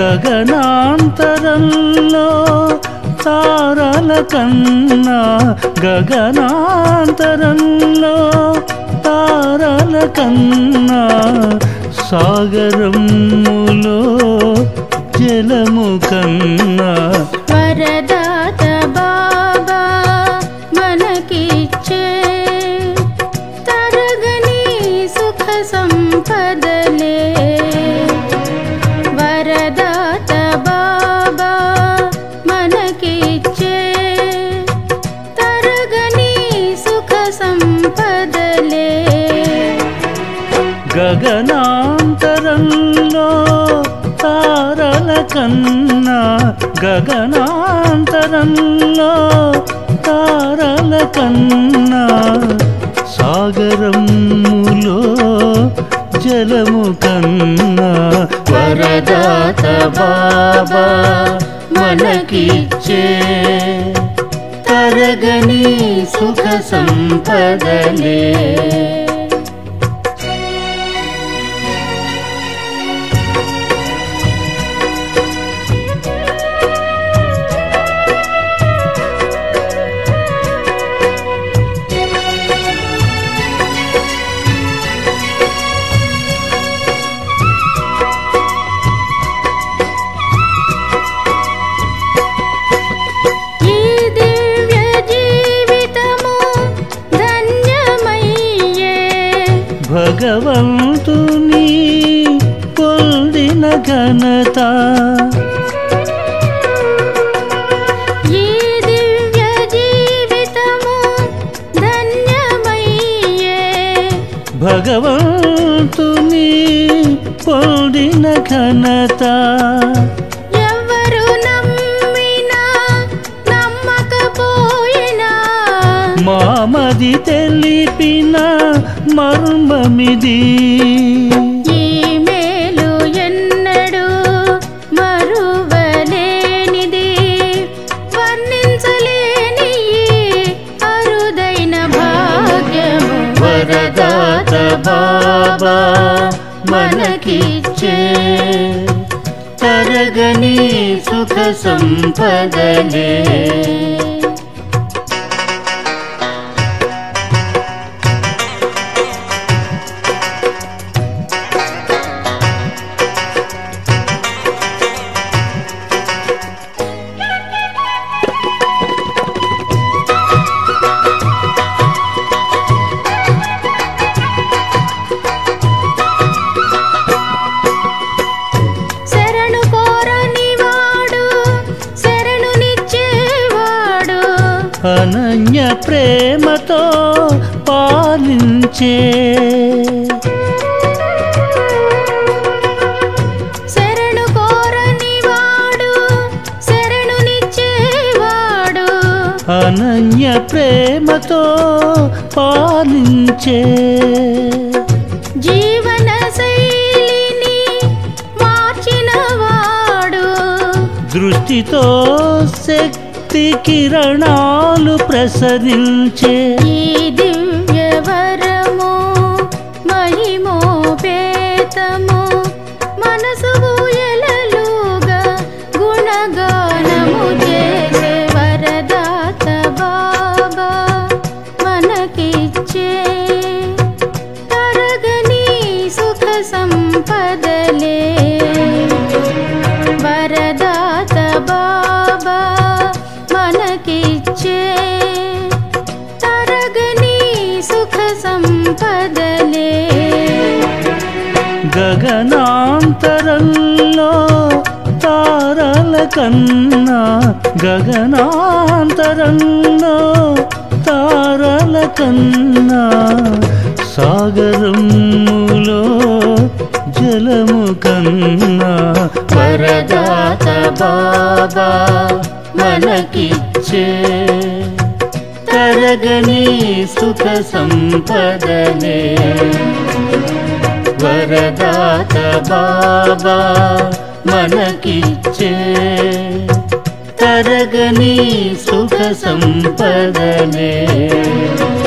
గగనాంతరంలో తారల కన్నా గగనాంతరంలో తారల కన్నా సాగరములో జలము కన్నా వరదాత బాబా మనకిచ్చే తరగని సుఖ సంపదలే వరదాత బాబా మనకిచ్చే తరగని సుఖ సంపదలే గగనాంతరంలో తారల కన్నా గగనాంతరంలో తారల కన్నా సాగరములో జలము కన్నా వరదాత బాబా మనకిచ్చే తరగని సుఖ సంపదలే ఈ దివ్య జీవితము ధన్యమయ్యే భగవంతుని పొందిన ఘనత ఈ దివ్య జీవితము ధన్యమయ్యే భగవంతుని పొందిన ఘనత ఎవరు నమ్మినా నమ్మకపోయినా మామది తెలిపిన మర్మమిది ఈ మేలు ఎన్నడూ మరువలేనిది వర్ణించలేని ఈ అరుదైన భాగ్యము వరదాత బాబా మనకిచ్చే తరగని సుఖ సంపదలే శరణు కోరని వాడు శరణునిచ్చేవాడు అనన్య ప్రేమతో పాలించే శరణు కోరని వాడు శరణునిచ్చేవాడు అనన్య ప్రేమతో పాలించే జీవన శైలిని మార్చిన వాడు దృష్టితో శక్తి కిరణాలు ప్రసరించే ఈ దివ్య వరము మహిమోపేతము మనసు ఊయలలుగా గుణగానము చేసే వరదాత బాబా మనకిచ్చే తరగని సుఖ సంపదలే వరదాత బాబా మనకిచ్చే తరగని సుఖ సంపదలే గగనాంతరంలో తారల కన్నా గగనాంతరంలో తారల కన్నా సాగరములో జలము కన్నా వరదాత బాబా మనకిచ్చే తరగని సుఖ సంపదలే వరదాత బాబా మనకిచ్చే తరగని సుఖ సంపదలే